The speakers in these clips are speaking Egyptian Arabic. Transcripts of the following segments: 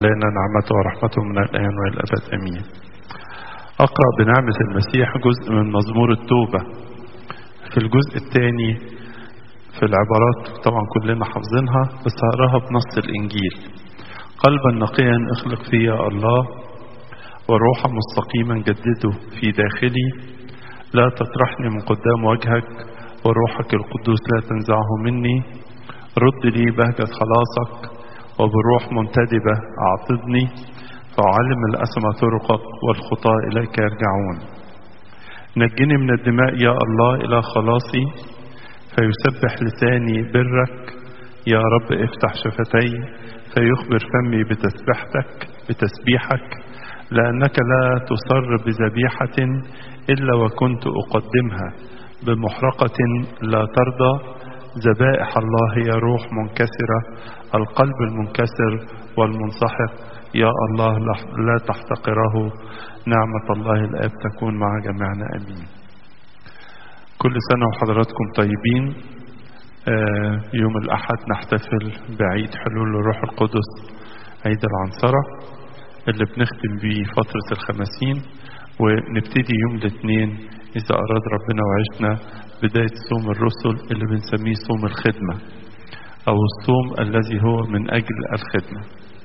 لنا نعمته ورحمته من الآن وإلى الأبد أمين أقرأ بنعمة المسيح جزء من مزمور التوبة في الجزء الثاني في العبارات طبعا كلنا حافظينها بس هقراها بنص الإنجيل قلبا نقيا اخلق في يا الله وروحا مستقيما جدده في داخلي لا تطرحني من قدام وجهك وروحك القدوس لا تنزعه مني رد لي بهجة خلاصك وبالروح منتدبة أعطدني فأعلم الأسمى طرقك والخطاة إليك يرجعون نجني من الدماء يا الله إلى خلاصي فيسبح لساني برك يا رب افتح شفتي فيخبر فمي بتسبيحتك بتسبيحك لأنك لا تصر بذبيحة إلا وكنت أقدمها بمحرقة لا ترضى ذبائح الله هي روح منكسرة القلب المنكسر والمنسحق يا الله لا تحتقره نعمة الله الآب تكون مع جميعنا أمين كل سنة وحضراتكم طيبين يوم الأحد نحتفل بعيد حلول الروح القدس عيد العنصرة اللي بنختم بيه فترة الخمسين ونبتدي يوم الاثنين إذا أراد ربنا وعشنا بداية صوم الرسل اللي بنسميه صوم الخدمة أو الصوم الذي هو من أجل الخدمة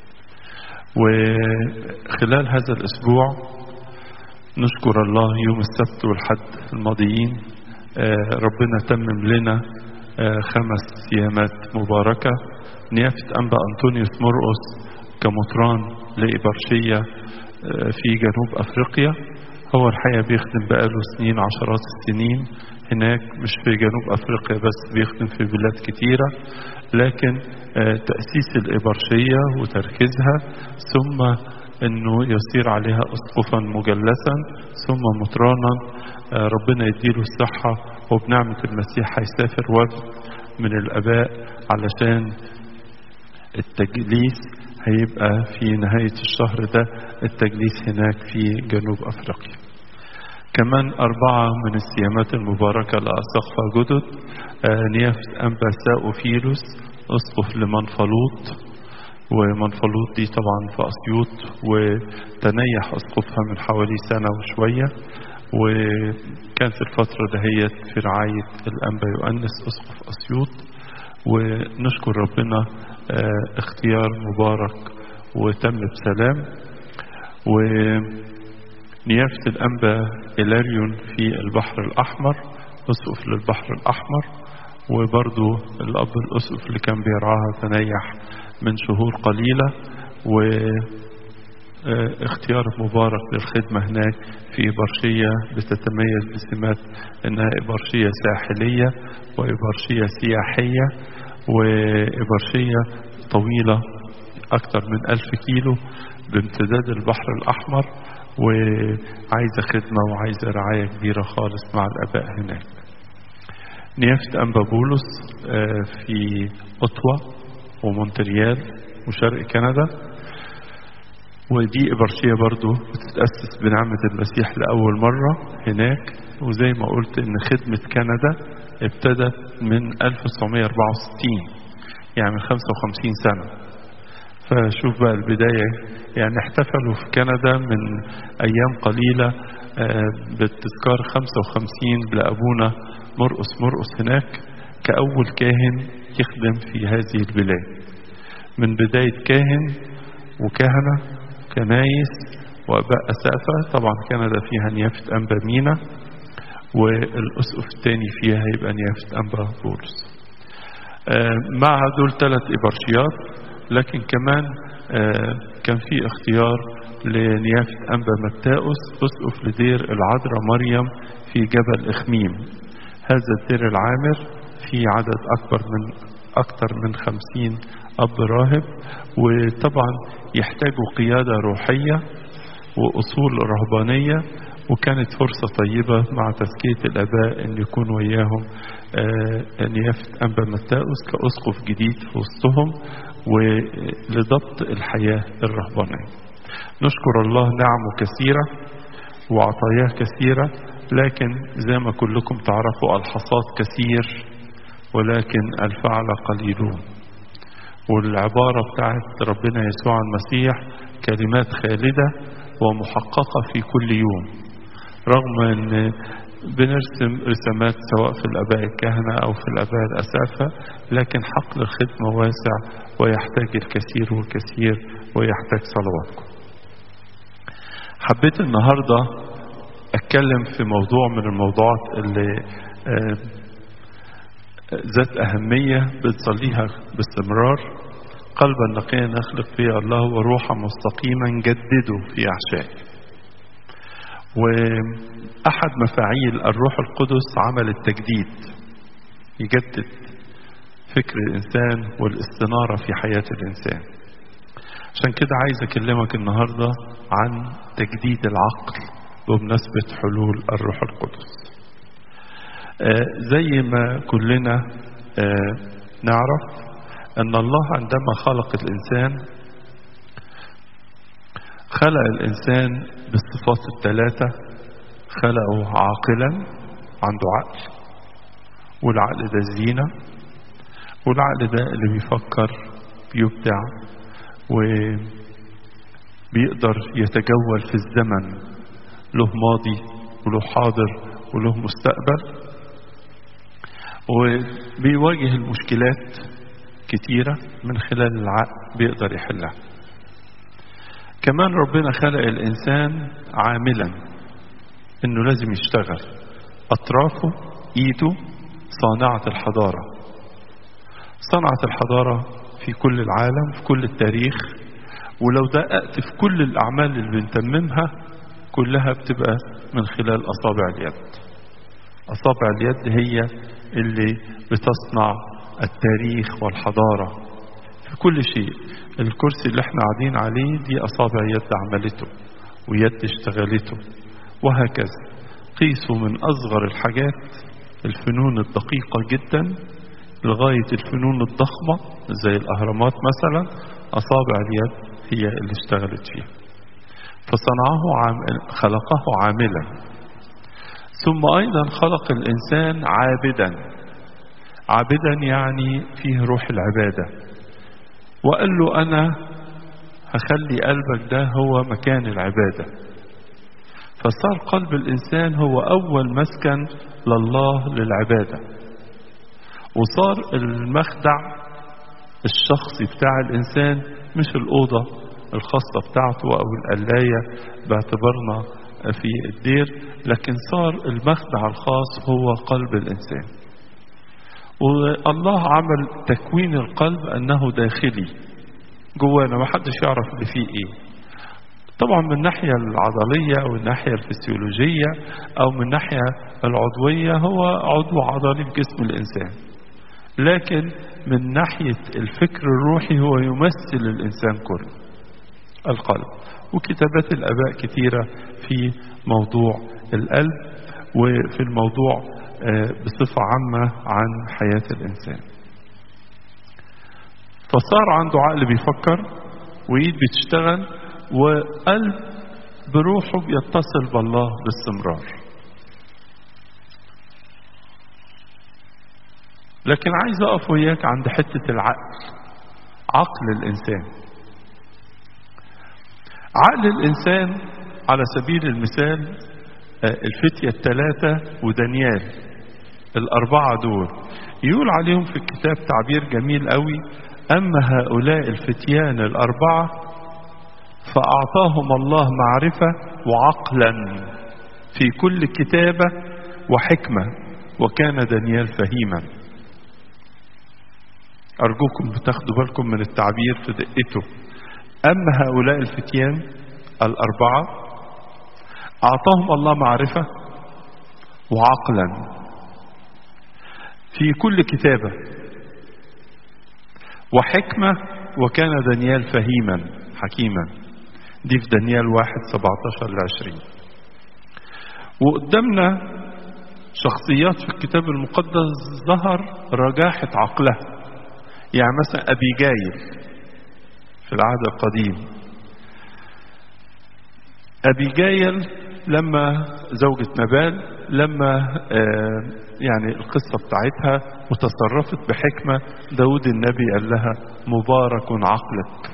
وخلال هذا الأسبوع نشكر الله يوم السبت والحد الماضيين ربنا تمم لنا خمس صيامات مباركة نيافة أنبا أنطونيوس مرقس كمطران لإبرشية في جنوب أفريقيا هو الحقيقة بيخدم بقاله سنين عشرات السنين هناك مش في جنوب أفريقيا بس بيخدم في بلاد كتيرة لكن تأسيس الإبرشية وتركيزها ثم أنه يصير عليها أسقفا مجلسا ثم مطرانا ربنا يديله الصحة وبنعمة المسيح هيسافر وفد من الآباء علشان التجليس هيبقى في نهاية الشهر ده التجليس هناك في جنوب أفريقيا كمان أربعة من الصيامات المباركة لأسقفة جدد نيافة أنبا ساوفيلوس أسقف لمنفلوط ومنفلوط دي طبعا في أسيوط وتنيح أسقفها من حوالي سنة وشوية وكانت الفترة دهيت في رعاية الأنبا يؤنس أسقف أسيوط ونشكر ربنا اختيار مبارك وتم بسلام ونيافة الأنبا إلاريون في البحر الأحمر أسقف للبحر الأحمر وبرضو الأب الأسقف اللي كان بيرعاها تنيح من شهور قليلة و اختيار مبارك للخدمة هناك في إبرشية بتتميز بسمات أنها إبرشية ساحلية وإبرشية سياحية وإبرشية طويلة أكثر من ألف كيلو بامتداد البحر الأحمر وعايزة خدمة وعايزة رعاية كبيرة خالص مع الأباء هناك نيافة أنبا بولس في أوتوا ومونتريال وشرق كندا ودي إبرشية برضو بتتأسس بنعمة المسيح لأول مرة هناك وزي ما قلت إن خدمة كندا ابتدت من 1964 يعني من 55 سنة فشوف بقى البداية يعني احتفلوا في كندا من أيام قليلة بالتذكار 55 لأبونا مرقس مرقس هناك كأول كاهن يخدم في هذه البلاد من بداية كاهن وكهنة كنايس وأباء أسافة طبعا كندا فيها نيافة أنبا مينا والأسقف الثاني فيها هيبقى نيافة أنبا بولس مع دول ثلاث إبرشيات لكن كمان كان في اختيار لنيافة أنبا متاؤس أسقف لدير العذراء مريم في جبل إخميم هذا الدير العامر في عدد أكبر من أكثر من خمسين أب راهب وطبعا يحتاجوا قيادة روحية وأصول رهبانية وكانت فرصة طيبة مع تزكية الآباء أن يكون وياهم نيافة أنبا متاؤس كأسقف جديد في وسطهم ولضبط الحياة الرهبانية نشكر الله نعمه كثيرة وعطاياه كثيرة لكن زي ما كلكم تعرفوا الحصاد كثير ولكن الفعل قليلون والعبارة بتاعت ربنا يسوع المسيح كلمات خالدة ومحققة في كل يوم رغم ان بنرسم رسمات سواء في الاباء الكهنة او في الاباء الاسافة لكن حقل الخدمة واسع ويحتاج الكثير والكثير ويحتاج صلواتكم حبيت النهاردة اتكلم في موضوع من الموضوعات اللي ذات أهمية بنصليها باستمرار قلبا نقيا نخلق فيه الله وروحا مستقيما جدده في أحشائي وأحد مفاعيل الروح القدس عمل التجديد يجدد فكر الإنسان والاستنارة في حياة الإنسان عشان كده عايز أكلمك النهاردة عن تجديد العقل بمناسبة حلول الروح القدس آه زي ما كلنا آه نعرف أن الله عندما خلق الإنسان خلق الإنسان بالصفات الثلاثة خلقه عاقلا عنده عقل والعقل ده زينة والعقل ده اللي بيفكر بيبدع وبيقدر يتجول في الزمن له ماضي وله حاضر وله مستقبل وبيواجه المشكلات كتيرة من خلال العقل بيقدر يحلها كمان ربنا خلق الإنسان عاملا إنه لازم يشتغل أطرافه إيده صانعة الحضارة صنعت الحضارة في كل العالم في كل التاريخ ولو دققت في كل الأعمال اللي بنتممها كلها بتبقى من خلال أصابع اليد أصابع اليد هي اللي بتصنع التاريخ والحضارة في كل شيء الكرسي اللي احنا قاعدين عليه دي أصابع يد عملته ويد اشتغلته وهكذا قيسوا من أصغر الحاجات الفنون الدقيقة جدا لغاية الفنون الضخمة زي الأهرامات مثلا أصابع اليد هي اللي اشتغلت فيها فصنعه عام خلقه عاملا ثم أيضا خلق الإنسان عابدا عابدا يعني فيه روح العبادة وقال له أنا هخلي قلبك ده هو مكان العبادة فصار قلب الإنسان هو أول مسكن لله للعبادة وصار المخدع الشخصي بتاع الإنسان مش الأوضة الخاصة بتاعته أو القلاية باعتبارنا في الدير لكن صار المخدع الخاص هو قلب الإنسان والله عمل تكوين القلب أنه داخلي جوانا ما حدش يعرف اللي فيه إيه طبعا من الناحية العضلية أو الناحية الفسيولوجية أو من الناحية العضوية هو عضو عضلي في جسم الإنسان لكن من ناحية الفكر الروحي هو يمثل الإنسان كله القلب وكتابات الآباء كثيرة في موضوع القلب وفي الموضوع بصفة عامة عن حياة الإنسان فصار عنده عقل بيفكر وإيد بتشتغل وقلب بروحه بيتصل بالله باستمرار لكن عايز أقف وياك عند حتة العقل عقل الإنسان عقل الإنسان على سبيل المثال الفتية الثلاثة ودانيال الأربعة دول يقول عليهم في الكتاب تعبير جميل قوي أما هؤلاء الفتيان الأربعة فأعطاهم الله معرفة وعقلا في كل كتابة وحكمة وكان دانيال فهيما أرجوكم تاخدوا بالكم من التعبير في دقته أما هؤلاء الفتيان الأربعة أعطاهم الله معرفة وعقلا في كل كتابة وحكمة وكان دانيال فهيما حكيما دي في دانيال واحد سبعتاشر لعشرين وقدامنا شخصيات في الكتاب المقدس ظهر رجاحة عقلها يعني مثلا أبي جايل في العهد القديم أبي جايل لما زوجة نبال لما آه يعني القصة بتاعتها وتصرفت بحكمة داود النبي قال لها مبارك عقلك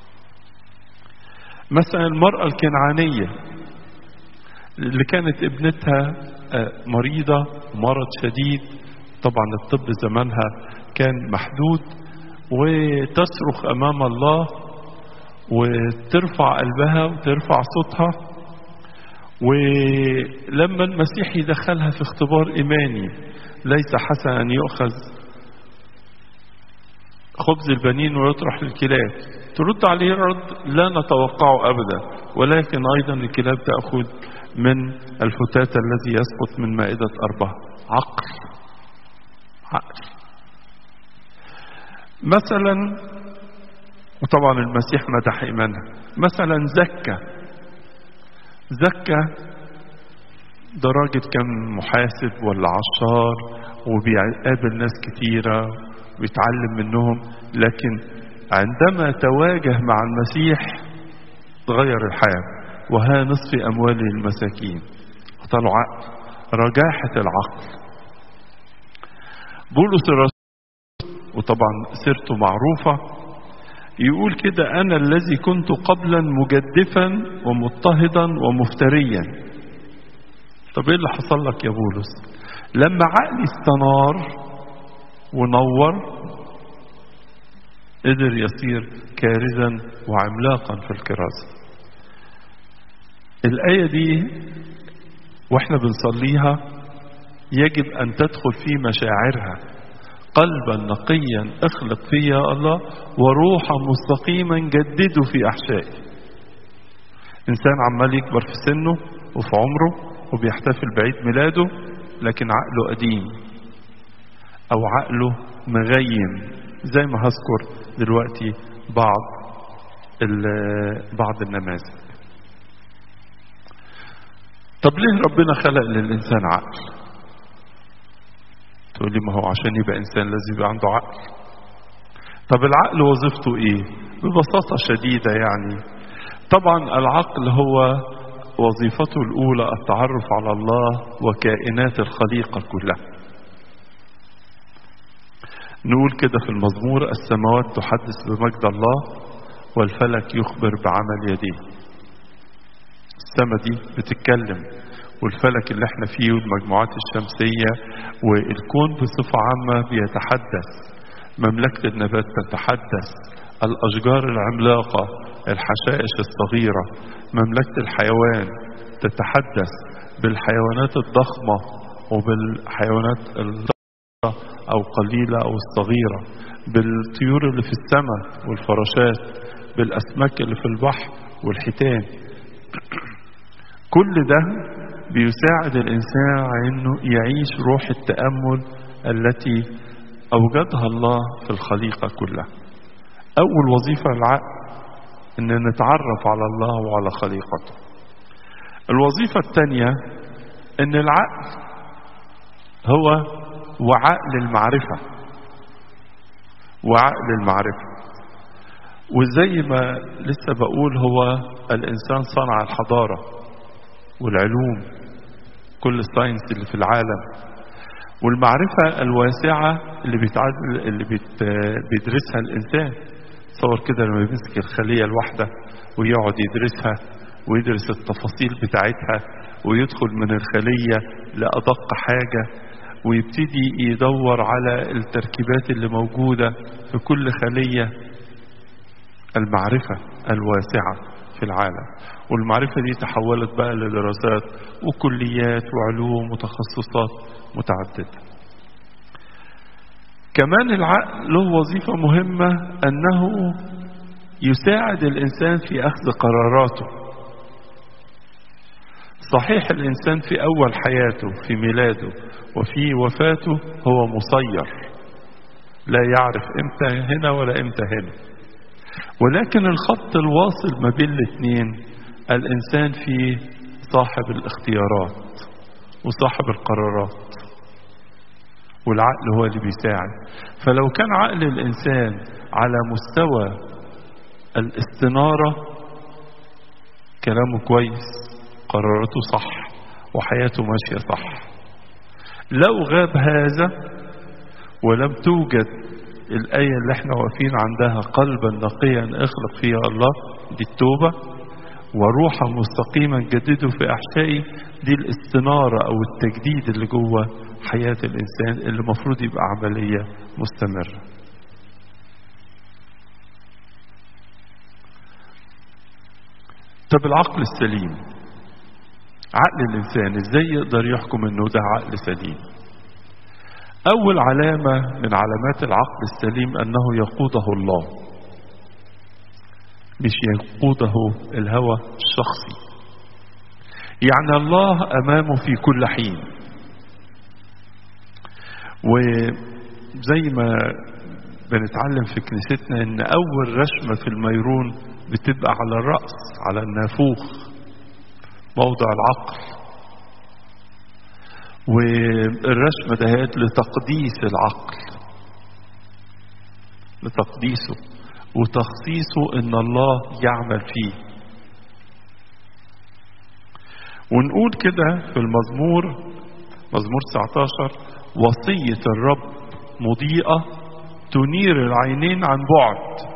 مثلا المرأة الكنعانية اللي كانت ابنتها آه مريضة مرض شديد طبعا الطب زمانها كان محدود وتصرخ أمام الله وترفع قلبها وترفع صوتها ولما المسيح يدخلها في اختبار إيماني ليس حسن أن يؤخذ خبز البنين ويطرح للكلاب ترد عليه رد لا نتوقعه أبدا ولكن أيضا الكلاب تأخذ من الفتاة الذي يسقط من مائدة أربعة عقل عقل مثلا وطبعا المسيح مدح إيمانها مثلا زكى زكى ده راجل كان محاسب ولا عشار وبيقابل ناس كتيرة ويتعلم منهم لكن عندما تواجه مع المسيح تغير الحياة وها نصف أموال المساكين طلع عقل رجاحة العقل بولس الرسول وطبعا سيرته معروفة يقول كده أنا الذي كنت قبلا مجدفا ومضطهدا ومفتريا طب ايه اللي حصل لك يا بولس لما عقلي استنار ونور قدر يصير كارزا وعملاقا في الكرازة الآية دي واحنا بنصليها يجب أن تدخل في مشاعرها قلبا نقيا اخلق فيه يا الله وروحا مستقيما جدده في احشائي انسان عمال يكبر في سنه وفي عمره وبيحتفل بعيد ميلاده لكن عقله قديم او عقله مغيم زي ما هذكر دلوقتي بعض بعض النماذج طب ليه ربنا خلق للانسان عقل تقول لي ما هو عشان يبقى انسان لازم يبقى عنده عقل طب العقل وظيفته ايه ببساطه شديده يعني طبعا العقل هو وظيفته الاولى التعرف على الله وكائنات الخليقه كلها نقول كده في المزمور السماوات تحدث بمجد الله والفلك يخبر بعمل يديه السماء دي بتتكلم والفلك اللي احنا فيه والمجموعات الشمسية والكون بصفة عامة بيتحدث مملكة النبات تتحدث الأشجار العملاقة الحشائش الصغيرة مملكة الحيوان تتحدث بالحيوانات الضخمة وبالحيوانات الضخمة أو قليلة أو الصغيرة بالطيور اللي في السماء والفراشات بالأسماك اللي في البحر والحيتان كل ده بيساعد الإنسان على أنه يعيش روح التأمل التي أوجدها الله في الخليقة كلها أول وظيفة العقل أن نتعرف على الله وعلى خليقته الوظيفة الثانية أن العقل هو وعاء للمعرفة وعاء للمعرفة وزي ما لسه بقول هو الإنسان صنع الحضارة والعلوم كل الساينس اللي في العالم والمعرفة الواسعة اللي بيتعد اللي بيت بيدرسها الإنسان تصور كده لما يمسك الخلية الواحدة ويقعد يدرسها ويدرس التفاصيل بتاعتها ويدخل من الخلية لأدق حاجة ويبتدي يدور على التركيبات اللي موجودة في كل خلية المعرفة الواسعة في العالم والمعرفة دي تحولت بقى لدراسات وكليات وعلوم وتخصصات متعددة كمان العقل له وظيفة مهمة أنه يساعد الإنسان في أخذ قراراته صحيح الإنسان في أول حياته في ميلاده وفي وفاته هو مسير لا يعرف إمتى هنا ولا إمتى هنا ولكن الخط الواصل ما بين الاثنين الإنسان فيه صاحب الاختيارات وصاحب القرارات والعقل هو اللي بيساعد فلو كان عقل الإنسان على مستوى الاستنارة كلامه كويس قراراته صح وحياته ماشية صح لو غاب هذا ولم توجد الآية اللي احنا واقفين عندها قلبا نقيا اخلق فيها الله دي التوبة وروحا مستقيما جدده في أحشائي دي الاستنارة أو التجديد اللي جوه حياة الإنسان اللي المفروض يبقى عملية مستمرة طب العقل السليم عقل الإنسان إزاي يقدر يحكم إنه ده عقل سليم أول علامة من علامات العقل السليم أنه يقوده الله مش يقوده الهوى الشخصي يعني الله أمامه في كل حين وزي ما بنتعلم في كنيستنا ان اول رشمة في الميرون بتبقى على الرأس على النافوخ موضع العقل والرشمة دهيت لتقديس العقل لتقديسه وتخصيصه ان الله يعمل فيه ونقول كده في المزمور مزمور 19 وصية الرب مضيئة تنير العينين عن بعد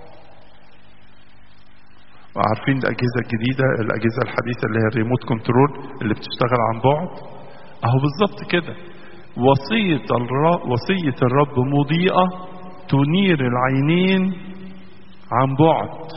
وعارفين الأجهزة الجديدة الأجهزة الحديثة اللي هي الريموت كنترول اللي بتشتغل عن بعد أهو بالظبط كده وصية الرب وصية الرب مضيئة تنير العينين عن بعد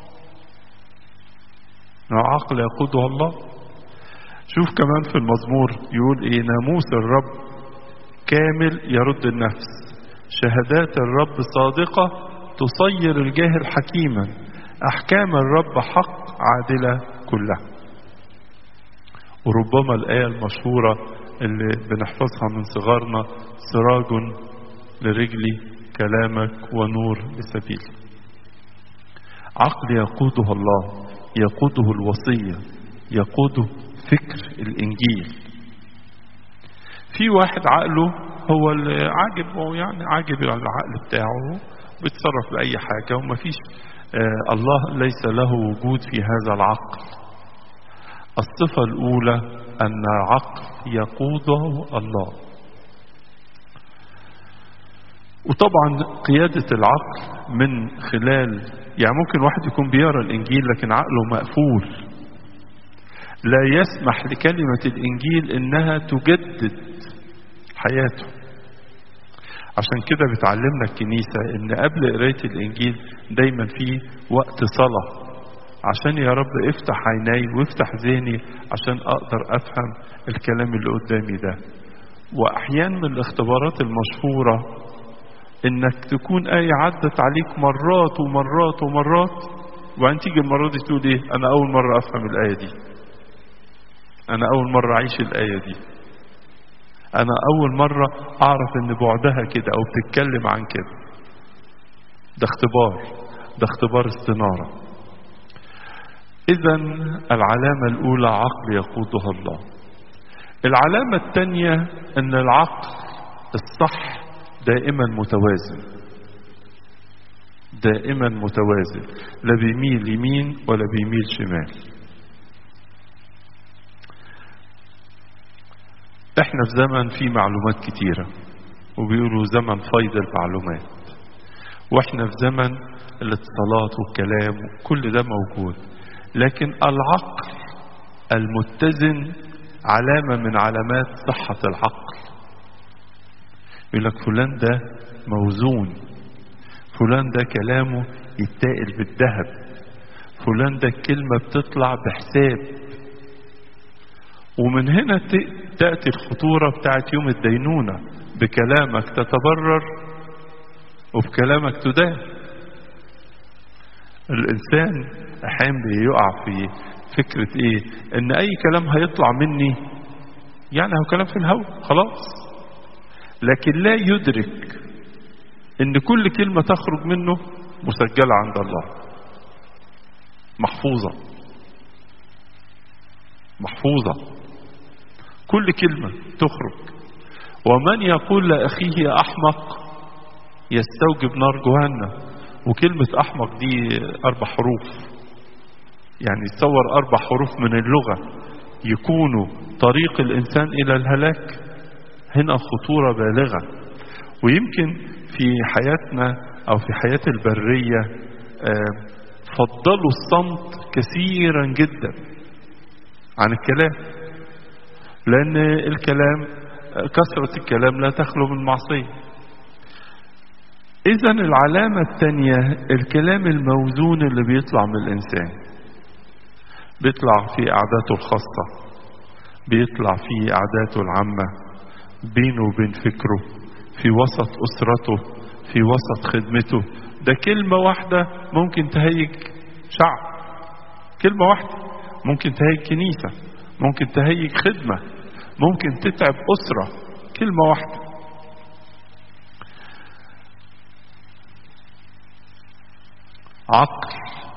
عقل يقوده الله شوف كمان في المزمور يقول ايه ناموس الرب كامل يرد النفس شهادات الرب صادقة تصير الجاهل حكيما أحكام الرب حق عادلة كلها وربما الآية المشهورة اللي بنحفظها من صغارنا سراج لرجلي كلامك ونور لسبيلي عقل يقوده الله يقوده الوصية يقوده فكر الإنجيل في واحد عقله هو اللي عاجب يعني عاجب العقل بتاعه بيتصرف بأي حاجة ومفيش آه الله ليس له وجود في هذا العقل الصفة الأولى أن العقل يقوده الله وطبعا قيادة العقل من خلال يعني ممكن واحد يكون بيقرا الإنجيل لكن عقله مقفول لا يسمح لكلمة الإنجيل إنها تجدد حياته عشان كده بتعلمنا الكنيسة إن قبل قراية الإنجيل دايما في وقت صلاة عشان يا رب افتح عيني وافتح ذهني عشان أقدر أفهم الكلام اللي قدامي ده وأحيانا من الاختبارات المشهورة إنك تكون آية عدت عليك مرات ومرات ومرات وبعدين تيجي المرة دي تقول إيه أنا أول مرة أفهم الآية دي أنا أول مرة أعيش الآية دي أنا أول مرة أعرف إن بعدها كده أو بتتكلم عن كده ده اختبار ده اختبار استنارة إذا العلامة الأولى عقل يقودها الله العلامة الثانية أن العقل الصح دائما متوازن دائما متوازن لا بيميل يمين ولا بيميل شمال احنا في زمن فيه معلومات كتيرة وبيقولوا زمن فيض المعلومات واحنا في زمن الاتصالات والكلام كل ده موجود لكن العقل المتزن علامة من علامات صحة العقل يقول لك فلان ده موزون فلان ده كلامه يتائل بالذهب فلان ده الكلمة بتطلع بحساب ومن هنا تأتي الخطورة بتاعت يوم الدينونة بكلامك تتبرر وبكلامك تدان الإنسان أحيانا بيقع في فكرة إيه إن أي كلام هيطلع مني يعني هو كلام في الهواء خلاص لكن لا يدرك إن كل كلمة تخرج منه مسجلة عند الله محفوظة محفوظة كل كلمة تخرج ومن يقول لأخيه يا أحمق يستوجب نار جهنم وكلمة أحمق دي أربع حروف يعني تصور أربع حروف من اللغة يكونوا طريق الإنسان إلى الهلاك هنا خطورة بالغة ويمكن في حياتنا أو في حياة البرية فضلوا الصمت كثيرا جدا عن الكلام لأن الكلام كثرة الكلام لا تخلو من معصية إذا العلامة الثانية الكلام الموزون اللي بيطلع من الإنسان بيطلع في قعداته الخاصة بيطلع في قعداته العامة بينه وبين فكره في وسط أسرته في وسط خدمته ده كلمة واحدة ممكن تهيج شعب كلمة واحدة ممكن تهيج كنيسة ممكن تهيج خدمة ممكن تتعب أسرة كلمة واحدة عقل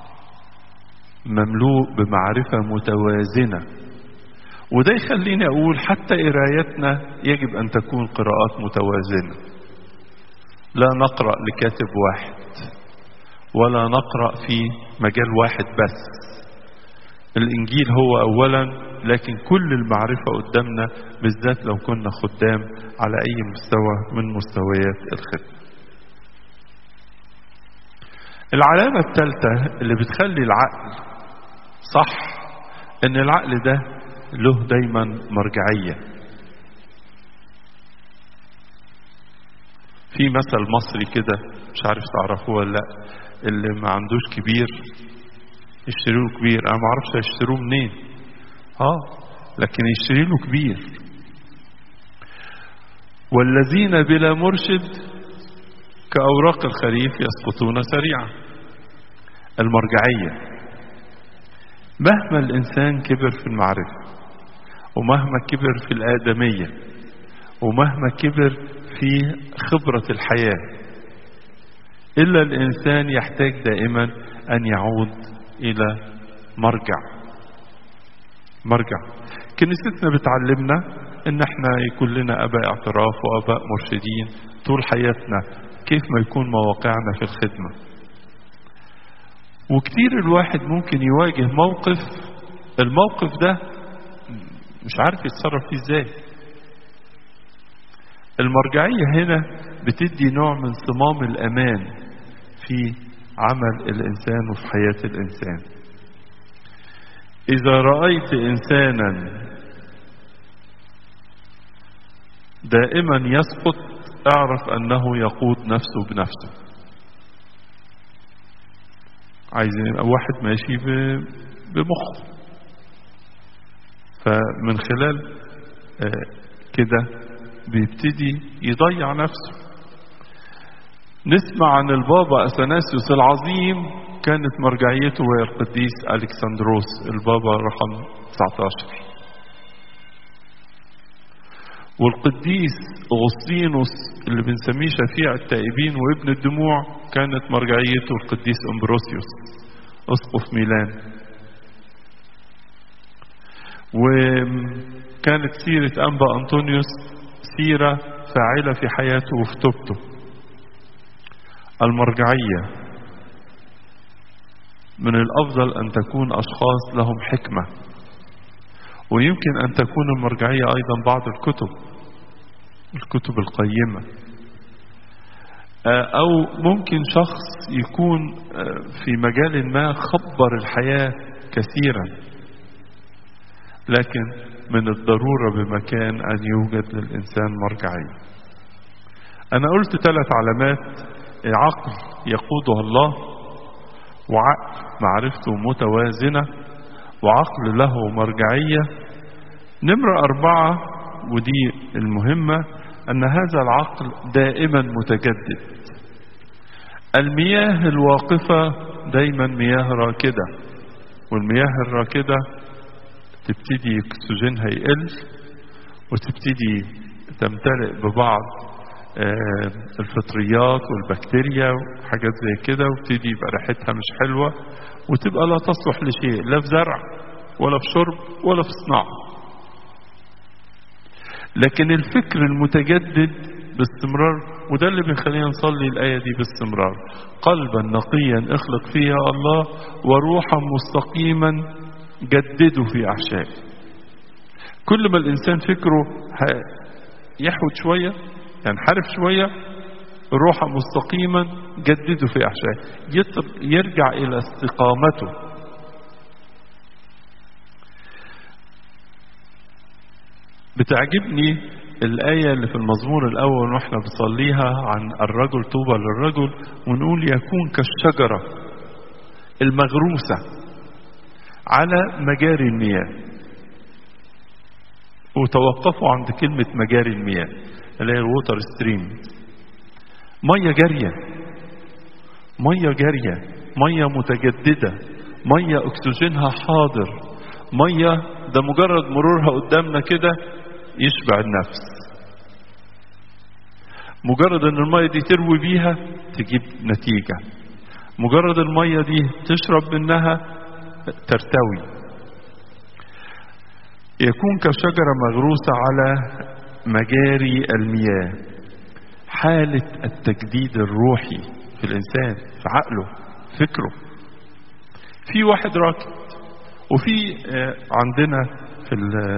مملوء بمعرفة متوازنة وده يخليني أقول حتى قرايتنا يجب أن تكون قراءات متوازنة لا نقرأ لكاتب واحد ولا نقرأ في مجال واحد بس الإنجيل هو أولا لكن كل المعرفة قدامنا بالذات لو كنا خدام على أي مستوى من مستويات الخدمة العلامة الثالثة اللي بتخلي العقل صح ان العقل ده له دايما مرجعية في مثل مصري كده مش عارف تعرفوه ولا لا اللي ما عندوش كبير يشتري له كبير انا ما اعرفش هيشتروه منين اه لكن يشتري له كبير والذين بلا مرشد كأوراق الخريف يسقطون سريعا المرجعية مهما الإنسان كبر في المعرفة ومهما كبر في الآدمية ومهما كبر في خبرة الحياة إلا الإنسان يحتاج دائما أن يعود إلى مرجع مرجع كنيستنا بتعلمنا ان احنا يكون لنا اباء اعتراف واباء مرشدين طول حياتنا كيف ما يكون مواقعنا في الخدمة وكتير الواحد ممكن يواجه موقف الموقف ده مش عارف يتصرف فيه ازاي المرجعية هنا بتدي نوع من صمام الأمان في عمل الإنسان وفي حياة الإنسان إذا رأيت إنسانا دائما يسقط اعرف أنه يقود نفسه بنفسه عايزين واحد ماشي بمخه فمن خلال كده بيبتدي يضيع نفسه نسمع عن البابا أثناسيوس العظيم كانت مرجعيته هي القديس ألكسندروس البابا رقم 19 والقديس أغسطينوس اللي بنسميه شفيع التائبين وابن الدموع كانت مرجعيته القديس أمبروسيوس أسقف ميلان وكانت سيرة أنبا أنطونيوس سيرة فاعلة في حياته وفي توبته المرجعية من الأفضل أن تكون أشخاص لهم حكمة ويمكن أن تكون المرجعية أيضا بعض الكتب الكتب القيمة أو ممكن شخص يكون في مجال ما خبر الحياة كثيرا لكن من الضرورة بمكان أن يوجد للإنسان مرجعية أنا قلت ثلاث علامات عقل يقودها الله وعقل معرفته متوازنة وعقل له مرجعية نمرة أربعة ودي المهمة أن هذا العقل دائما متجدد المياه الواقفة دايما مياه راكدة والمياه الراكدة تبتدي اكسجينها يقل وتبتدي تمتلئ ببعض الفطريات والبكتيريا وحاجات زي كده وتبتدي يبقى ريحتها مش حلوة وتبقى لا تصلح لشيء لا في زرع ولا في شرب ولا في صناعة لكن الفكر المتجدد باستمرار وده اللي بيخلينا نصلي الآية دي باستمرار قلبا نقيا اخلق فيها الله وروحا مستقيما جدده في أحشائه كل ما الإنسان فكره يحود شوية ينحرف شوية روحا مستقيما جدده في أحشائه يرجع إلى استقامته بتعجبني الآية اللي في المزمور الأول واحنا بنصليها عن الرجل طوبى للرجل ونقول يكون كالشجرة المغروسة على مجاري المياه وتوقفوا عند كلمة مجاري المياه اللي هي الووتر ستريم مية جارية مية جارية مية متجددة مية أكسجينها حاضر مية ده مجرد مرورها قدامنا كده يشبع النفس مجرد ان المية دي تروي بيها تجيب نتيجة مجرد المية دي تشرب منها ترتوي يكون كشجرة مغروسة على مجاري المياه حالة التجديد الروحي في الإنسان في عقله فكره في واحد راكد وفي عندنا في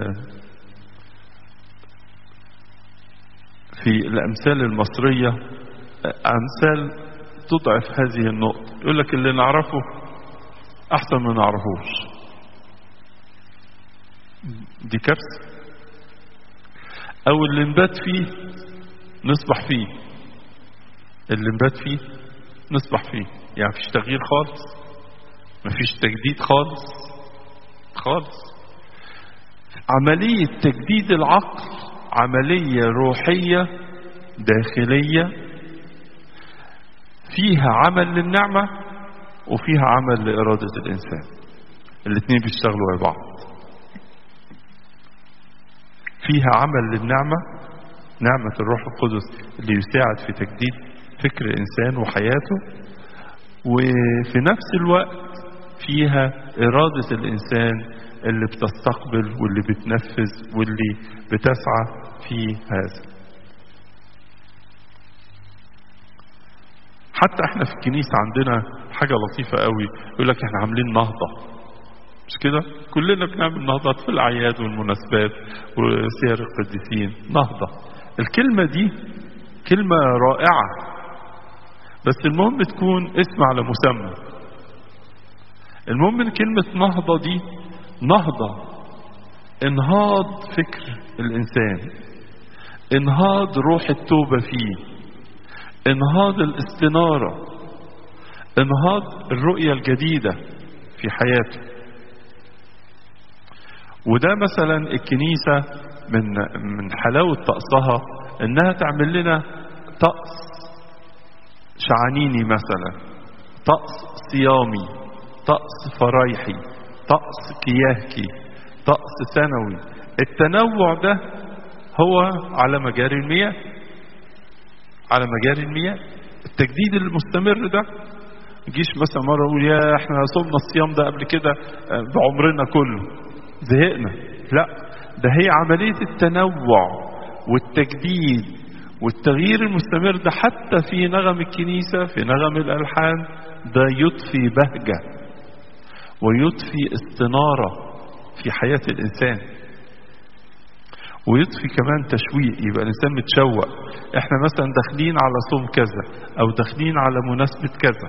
في الأمثال المصرية أمثال تضعف هذه النقطة يقول لك اللي نعرفه أحسن ما نعرفوش دي كارثة أو اللي نبات فيه نصبح فيه اللي نبات فيه نصبح فيه يعني مفيش تغيير خالص مفيش تجديد خالص خالص عملية تجديد العقل عملية روحية داخلية فيها عمل للنعمة وفيها عمل لإرادة الإنسان الاثنين بيشتغلوا مع بعض فيها عمل للنعمة نعمة الروح القدس اللي يساعد في تجديد فكر الإنسان وحياته وفي نفس الوقت فيها إرادة الإنسان اللي بتستقبل واللي بتنفذ واللي بتسعى في هذا حتى احنا في الكنيسة عندنا حاجة لطيفة قوي يقول لك احنا عاملين نهضة مش كده كلنا بنعمل نهضات في الأعياد والمناسبات وسير القديسين نهضة الكلمة دي كلمة رائعة بس المهم تكون اسم على مسمى المهم ان كلمة نهضة دي نهضة انهاض فكر الانسان انهاض روح التوبة فيه انهاض الاستنارة انهاض الرؤية الجديدة في حياته وده مثلا الكنيسة من من حلاوة طقسها انها تعمل لنا طقس شعانيني مثلا طقس صيامي طقس فرايحي طقس كياهكي طقس سنوي التنوع ده هو على مجاري المياه على مجاري المياه التجديد المستمر ده جيش مثلا مرة اقول يا احنا صمنا الصيام ده قبل كده بعمرنا كله زهقنا لا ده هي عملية التنوع والتجديد والتغيير المستمر ده حتى في نغم الكنيسة في نغم الألحان ده يضفي بهجة ويضفي استنارة في حياة الإنسان ويضفي كمان تشويق يبقى الإنسان متشوق احنا مثلا داخلين على صوم كذا أو داخلين على مناسبة كذا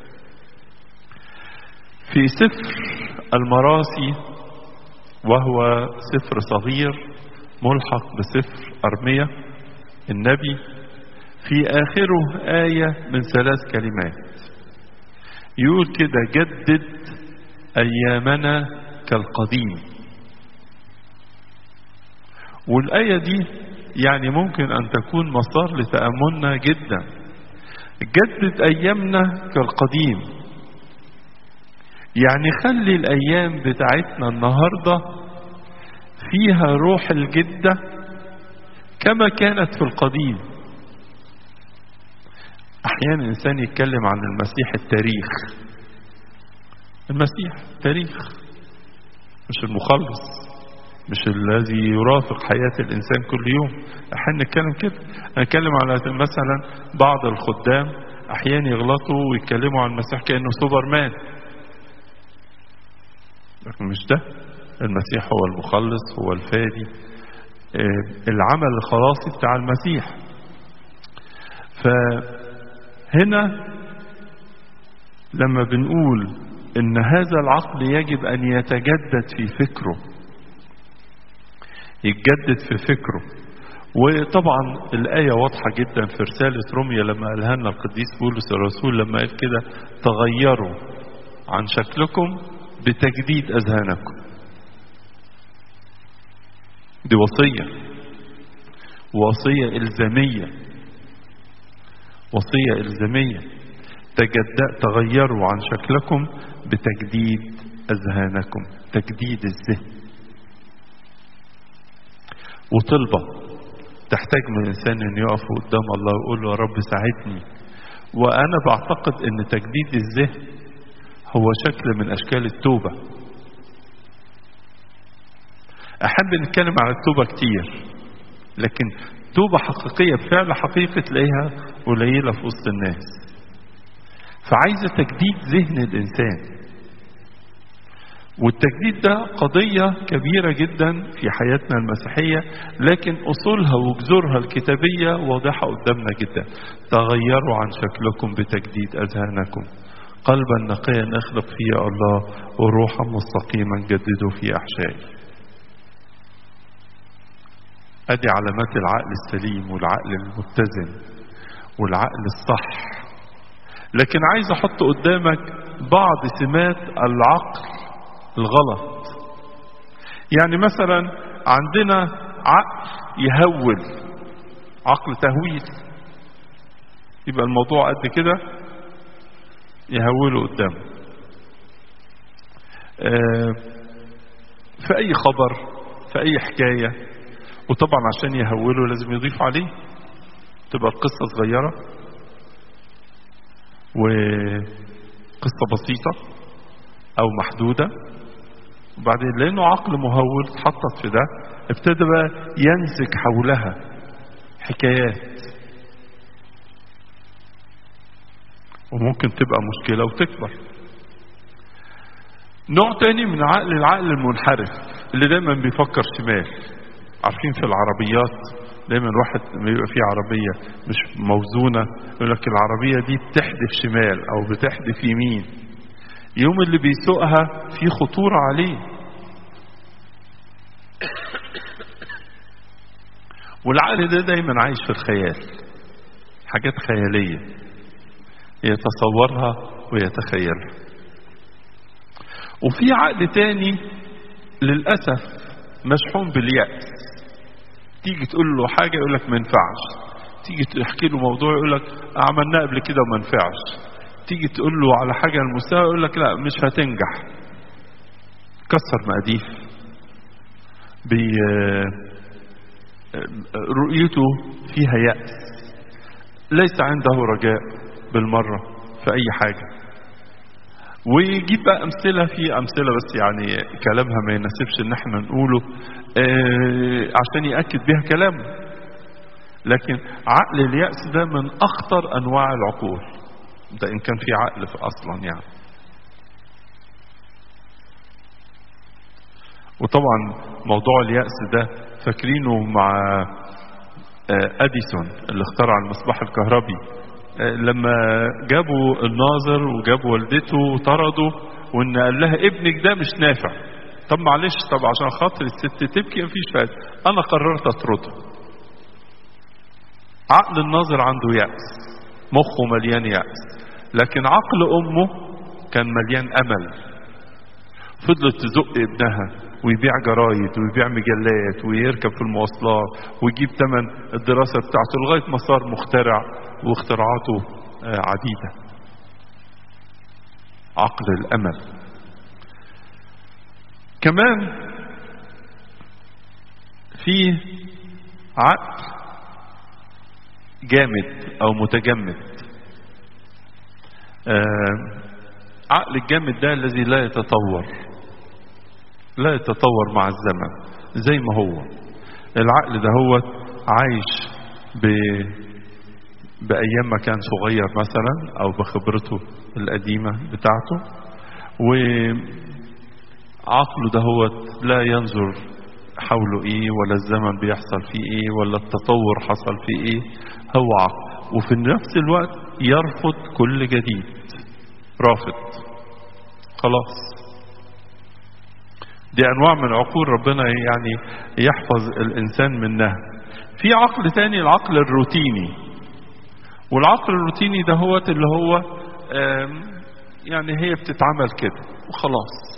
في سفر المراسي وهو سفر صغير ملحق بسفر أرمية النبي في آخره آية من ثلاث كلمات يقول كده جدد أيامنا كالقديم والآية دي يعني ممكن أن تكون مسار لتأملنا جدا جدد أيامنا كالقديم يعني خلي الأيام بتاعتنا النهاردة فيها روح الجدة كما كانت في القديم أحيانا الإنسان يتكلم عن المسيح التاريخ المسيح تاريخ مش المخلص مش الذي يرافق حياة الإنسان كل يوم أحيانا نتكلم كده نتكلم على مثلا بعض الخدام أحيانا يغلطوا ويتكلموا عن المسيح كأنه سوبرمان لكن مش ده المسيح هو المخلص هو الفادي العمل الخلاصي بتاع المسيح فهنا لما بنقول ان هذا العقل يجب ان يتجدد في فكره يتجدد في فكره وطبعا الآية واضحة جدا في رسالة روميا لما قالها لنا القديس بولس الرسول لما قال كده تغيروا عن شكلكم بتجديد أذهانكم دي وصية وصية إلزامية وصية إلزامية تجد تغيروا عن شكلكم بتجديد أذهانكم تجديد الذهن وطلبة تحتاج من الإنسان أن يقف قدام الله ويقول له يا رب ساعدني وأنا بعتقد أن تجديد الذهن هو شكل من أشكال التوبة أحب نتكلم عن التوبة كتير لكن توبة حقيقية بفعل حقيقي تلاقيها قليلة في وسط الناس فعايزة تجديد ذهن الإنسان والتجديد ده قضية كبيرة جدا في حياتنا المسيحية لكن أصولها وجذورها الكتابية واضحة قدامنا جدا تغيروا عن شكلكم بتجديد أذهانكم قلبا نقيا اخلق فيه الله وروحا مستقيما جددوا في أحشائي ادي علامات العقل السليم والعقل المتزن والعقل الصح لكن عايز احط قدامك بعض سمات العقل الغلط يعني مثلا عندنا عقل يهول عقل تهويل يبقى الموضوع قد كده يهوله قدامه آه في اي خبر في اي حكايه وطبعا عشان يهوله لازم يضيف عليه تبقى القصة صغيرة وقصة بسيطة أو محدودة وبعدين لأنه عقل مهول اتحطت في ده ابتدى بقى ينسج حولها حكايات وممكن تبقى مشكلة وتكبر نوع تاني من عقل العقل المنحرف اللي دايما بيفكر شمال عارفين في العربيات دايما الواحد لما يبقى فيه عربية مش موزونة يقول لك العربية دي بتحدف شمال أو بتحدف يمين يوم اللي بيسوقها في خطورة عليه والعقل ده دايما عايش في الخيال حاجات خيالية يتصورها ويتخيلها وفي عقل تاني للأسف مشحون باليأس تيجي تقول له حاجة يقول لك ما ينفعش تيجي تحكي له موضوع يقول لك عملناه قبل كده وما ينفعش تيجي تقول له على حاجة المستوى يقول لك لا مش هتنجح كسر مقاديف بي رؤيته فيها يأس ليس عنده رجاء بالمرة في أي حاجة ويجيب بقى أمثلة في أمثلة بس يعني كلامها ما يناسبش إن احنا نقوله آه عشان يأكد بها كلامه لكن عقل اليأس ده من أخطر أنواع العقول ده إن كان في عقل في أصلا يعني وطبعا موضوع اليأس ده فاكرينه مع أديسون اللي اخترع المصباح الكهربي لما جابوا الناظر وجابوا والدته وطردوا وان قال لها ابنك ده مش نافع طب معلش طب عشان خاطر الست تبكي مفيش فايده انا قررت اطرده عقل الناظر عنده يأس مخه مليان يأس لكن عقل امه كان مليان امل فضلت تزق ابنها ويبيع جرايد ويبيع مجلات ويركب في المواصلات ويجيب ثمن الدراسة بتاعته لغاية ما صار مخترع واختراعاته عديدة عقل الأمل كمان في عقل جامد أو متجمد عقل الجامد ده الذي لا يتطور لا يتطور مع الزمن زي ما هو العقل ده هو عايش ب... بأيام ما كان صغير مثلا أو بخبرته القديمة بتاعته و عقله ده هو لا ينظر حوله ايه ولا الزمن بيحصل فيه ايه ولا التطور حصل فيه ايه هو عقل وفي نفس الوقت يرفض كل جديد رافض خلاص دي انواع من عقول ربنا يعني يحفظ الانسان منها في عقل تاني العقل الروتيني والعقل الروتيني ده هو اللي هو يعني هي بتتعمل كده وخلاص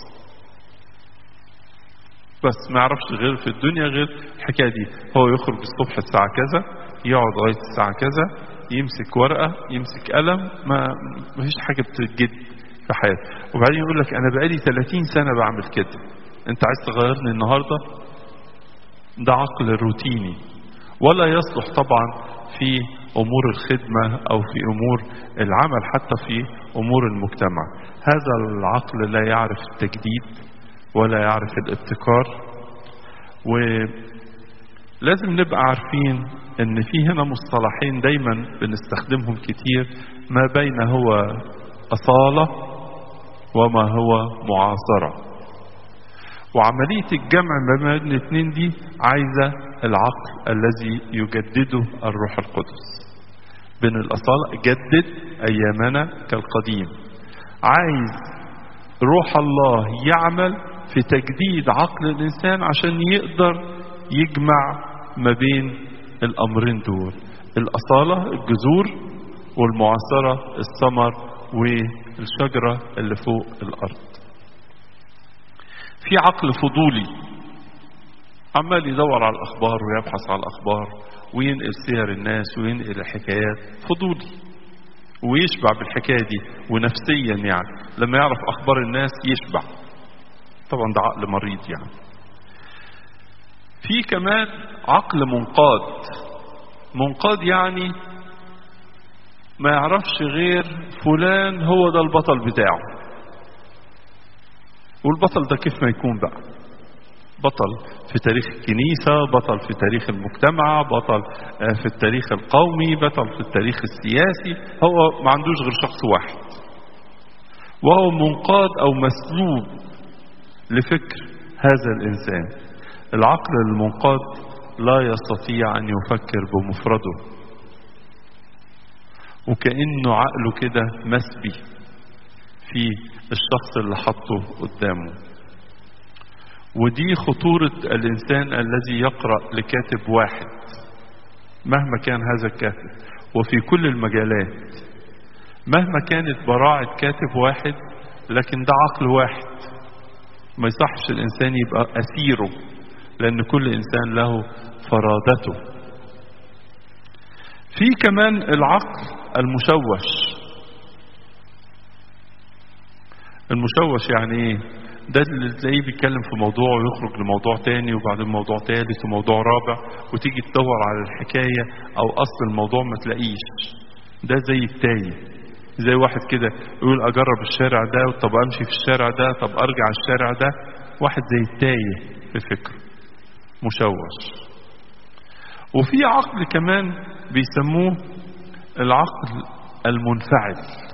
بس ما يعرفش غير في الدنيا غير الحكايه دي هو يخرج الصبح الساعه كذا يقعد لغايه الساعه كذا يمسك ورقه يمسك قلم ما فيش حاجه بتتجد في حياته وبعدين يقول لك انا بقالي 30 سنه بعمل كده انت عايز تغيرني النهارده ده عقل روتيني ولا يصلح طبعا في امور الخدمه او في امور العمل حتى في امور المجتمع هذا العقل لا يعرف التجديد ولا يعرف الابتكار ولازم نبقى عارفين ان في هنا مصطلحين دايما بنستخدمهم كتير ما بين هو اصاله وما هو معاصره وعمليه الجمع ما بين الاثنين دي عايزه العقل الذي يجدده الروح القدس بين الاصاله جدد ايامنا كالقديم عايز روح الله يعمل في تجديد عقل الانسان عشان يقدر يجمع ما بين الامرين دول الاصاله الجذور والمعاصره الثمر والشجره اللي فوق الارض في عقل فضولي عمال يدور على الاخبار ويبحث على الاخبار وينقل سير الناس وينقل الحكايات فضولي ويشبع بالحكايه دي ونفسيا يعني لما يعرف اخبار الناس يشبع طبعا ده عقل مريض يعني في كمان عقل منقاد منقاد يعني ما يعرفش غير فلان هو ده البطل بتاعه والبطل ده كيف ما يكون بقى بطل في تاريخ الكنيسة بطل في تاريخ المجتمع بطل في التاريخ القومي بطل في التاريخ السياسي هو ما عندوش غير شخص واحد وهو منقاد أو مسلوب لفكر هذا الإنسان العقل المنقاد لا يستطيع أن يفكر بمفرده وكأنه عقله كده مسبي في الشخص اللي حطه قدامه ودي خطورة الإنسان الذي يقرأ لكاتب واحد مهما كان هذا الكاتب وفي كل المجالات مهما كانت براعة كاتب واحد لكن ده عقل واحد ما يصحش الإنسان يبقى أسيره لأن كل إنسان له فرادته في كمان العقل المشوش المشوش يعني ايه ده اللي تلاقيه بيتكلم في موضوع ويخرج لموضوع تاني وبعدين موضوع تالت وموضوع رابع وتيجي تدور على الحكاية او اصل الموضوع ما تلاقيش ده زي التايه زي واحد كده يقول اجرب الشارع ده طب امشي في الشارع ده طب ارجع الشارع ده واحد زي التايه في فكره مشوش وفي عقل كمان بيسموه العقل المنفعل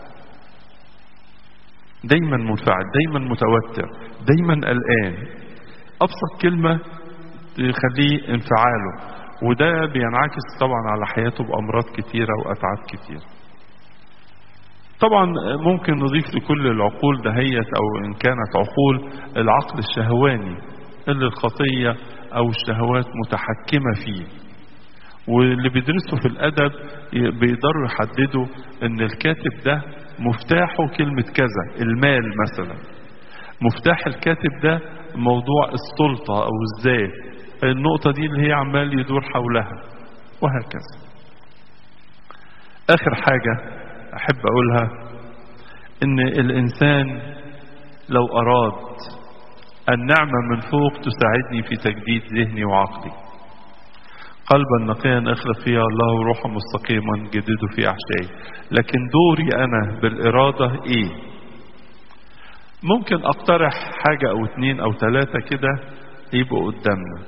دايما منفعل دايما متوتر دايما قلقان ابسط كلمه تخليه انفعاله وده بينعكس طبعا على حياته بامراض كتيره واتعاب كتيره طبعا ممكن نضيف لكل العقول دهيت او ان كانت عقول العقل الشهواني اللي الخطيه او الشهوات متحكمه فيه واللي بيدرسوا في الادب بيقدروا يحددوا ان الكاتب ده مفتاحه كلمة كذا المال مثلا مفتاح الكاتب ده موضوع السلطة أو الذات النقطة دي اللي هي عمال يدور حولها وهكذا آخر حاجة أحب أقولها إن الإنسان لو أراد النعمة من فوق تساعدني في تجديد ذهني وعقلي قلبا نقيا اخلق فيها الله روحا مستقيما جدده في احشائي لكن دوري انا بالاراده ايه ممكن اقترح حاجه او اتنين او تلاته كده يبقوا قدامنا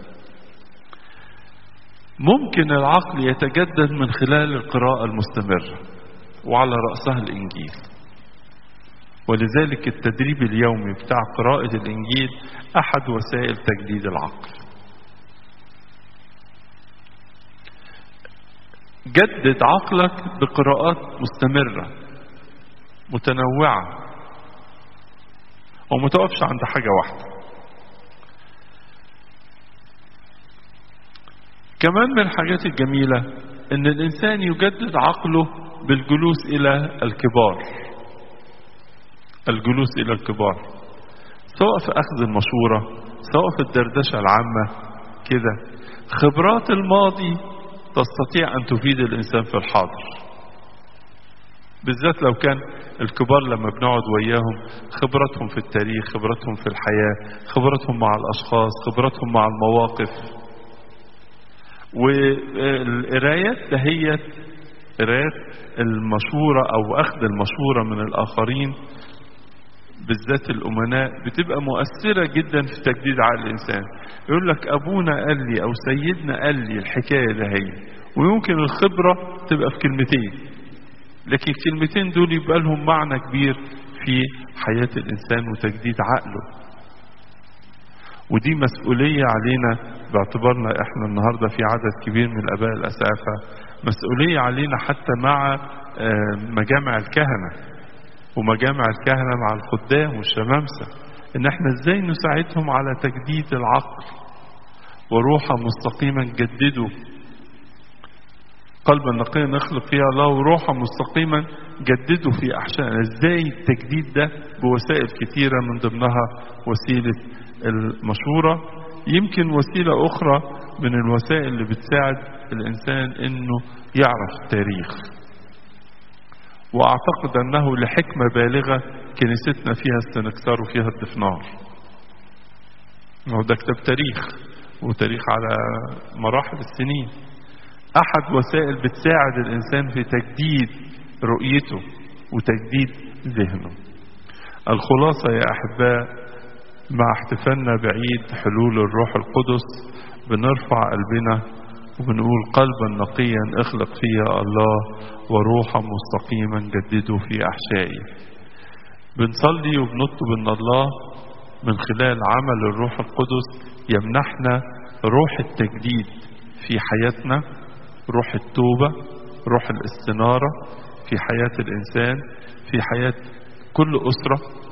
ممكن العقل يتجدد من خلال القراءه المستمره وعلى راسها الانجيل ولذلك التدريب اليومي بتاع قراءة الإنجيل أحد وسائل تجديد العقل جدد عقلك بقراءات مستمرة متنوعة وما تقفش عند حاجة واحدة كمان من الحاجات الجميلة ان الانسان يجدد عقله بالجلوس الى الكبار الجلوس الى الكبار سواء في اخذ المشورة سواء في الدردشة العامة كده خبرات الماضي تستطيع ان تفيد الانسان في الحاضر بالذات لو كان الكبار لما بنقعد وياهم خبرتهم في التاريخ خبرتهم في الحياة خبرتهم مع الاشخاص خبرتهم مع المواقف والقرايات دهيت قرايات المشورة أو أخذ المشورة من الآخرين بالذات الأمناء بتبقى مؤثرة جدا في تجديد عقل الإنسان يقول لك أبونا قال لي أو سيدنا قال لي الحكاية ده هي ويمكن الخبرة تبقى في كلمتين لكن الكلمتين دول يبقى لهم معنى كبير في حياة الإنسان وتجديد عقله ودي مسؤولية علينا باعتبارنا احنا النهاردة في عدد كبير من الاباء الاسعفة مسؤولية علينا حتى مع مجامع الكهنة ومجامع الكهنة مع الخدام والشمامسة ان احنا ازاي نساعدهم على تجديد العقل وروحا مستقيما جدده قلبا نقيا نخلق فيها الله وروحا مستقيما جدده في احشائنا ازاي التجديد ده بوسائل كتيرة من ضمنها وسيلة المشورة يمكن وسيلة أخرى من الوسائل اللي بتساعد الإنسان إنه يعرف التاريخ وأعتقد أنه لحكمة بالغة كنيستنا فيها السنكسار وفيها الدفنار ده كتاب تاريخ وتاريخ على مراحل السنين أحد وسائل بتساعد الإنسان في تجديد رؤيته وتجديد ذهنه الخلاصة يا أحباء مع احتفالنا بعيد حلول الروح القدس بنرفع قلبنا وبنقول قلبا نقيا اخلق فيا الله وروحا مستقيما جدده في احشائي بنصلي وبنطلب ان الله من خلال عمل الروح القدس يمنحنا روح التجديد في حياتنا روح التوبة روح الاستنارة في حياة الإنسان في حياة كل أسرة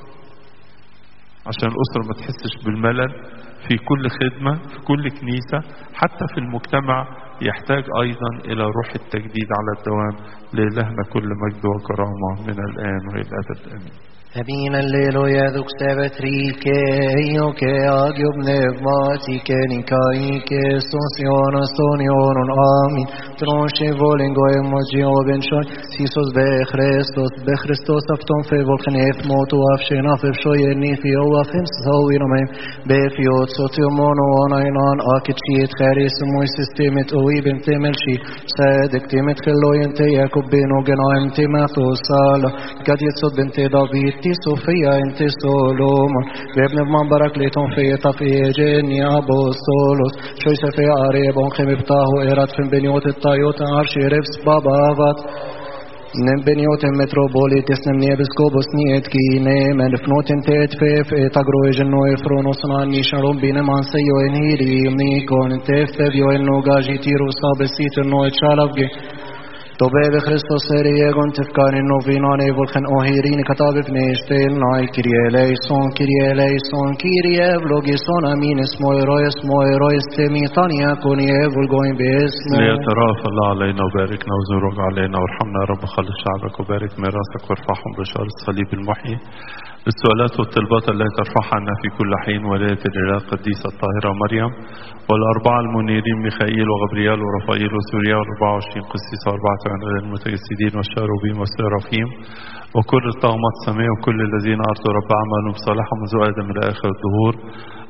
عشان الأسرة ما تحسش بالملل في كل خدمة في كل كنيسة حتى في المجتمع يحتاج أيضا إلى روح التجديد على الدوام لإلهنا كل مجد وكرامة من الآن وإلى الأبد آمين Amin alleluia duk stevet rike, io che agio pneumatiche, nicaike, stosionos, stonionon, amin. Tronche volen goem magio ben shoy, sisos be Christos, be Christos afton fe volken ef motu afshen af ef shoy ni fi o afem so inomem, be fiot sotio mono onainan akit shiet kharis moy systemet o ibn temel shi, sadek temet khalloyen te yakob beno genaim temathos sala, قد يتصد بنت دافيد تي صوفيا انت سولومون وابن ابن برك ليتون في طفي جيني ابو سولوس شوي سفي عريبون خيم بتاهو ايرات فين بنيوت الطايوت عرشي رفس بابا افات Nem benjoten metropolitis nem nebiskobos niet kine men fnoten tet fef et agroejen no e fronos na nishan rombine man se jo en hiri ni kon tef jo en no gaji tiru sabesit no e chalavge طوبى بخريستوس سريغون تفكار النوفينان ايفولخن اوهيرين كتاب بنيشتيل ناي كيريا ليسون كيريا ليسون كيريا بلوغيسون امين اسمو ايروي اسمو ايروي استمي ثانيا كوني ايفولغوين باسمو ليتراف الله علينا وباركنا وزورك علينا وارحمنا يا رب خلص شعبك وبارك ميراثك وارفعهم بشار الصليب المحيي بالسؤالات والطلبات التي ترفعها عنا في كل حين ولاية الإله القديسة الطاهرة مريم والأربعة المنيرين ميخائيل وغبريال ورفائيل وسوريا والأربعة وعشرين قسيسة وأربعة عناد المتجسدين والشاروبيم والسرافيم وكل الطغمات السماء وكل الذين أرضوا رب أعمالهم صالحا منذ آدم إلى آخر الدهور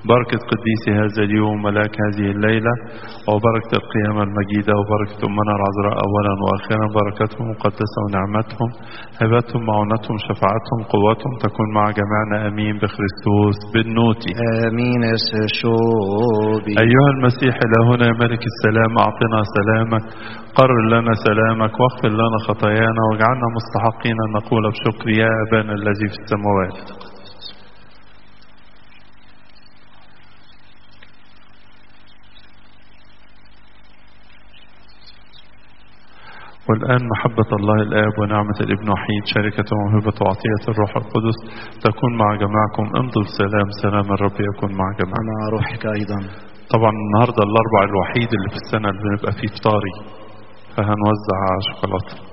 بركة قديسي هذا اليوم ملاك هذه الليلة وبركة القيامة المجيدة وبركة أمنا العذراء أولا وآخرا بركتهم مقدسة ونعمتهم هبتهم معونتهم شفاعتهم قوتهم تكون مع جميعنا أمين بخريستوس بالنوتي آمين الشوبي أيها المسيح إلهنا يا ملك السلام أعطنا سلامك قرر لنا سلامك واغفر لنا خطايانا واجعلنا مستحقين أن نقول بشكر يا أبانا الذي في السماوات والآن محبة الله الآب ونعمة الابن وحيد شركة وموهبة وعطية الروح القدس تكون مع جماعكم امضوا بسلام سلام الرب يكون مع جماعكم مع روحك أيضا طبعا النهاردة الأربع الوحيد اللي في السنة اللي بنبقى فيه فطاري فهنوزع شوكولاتة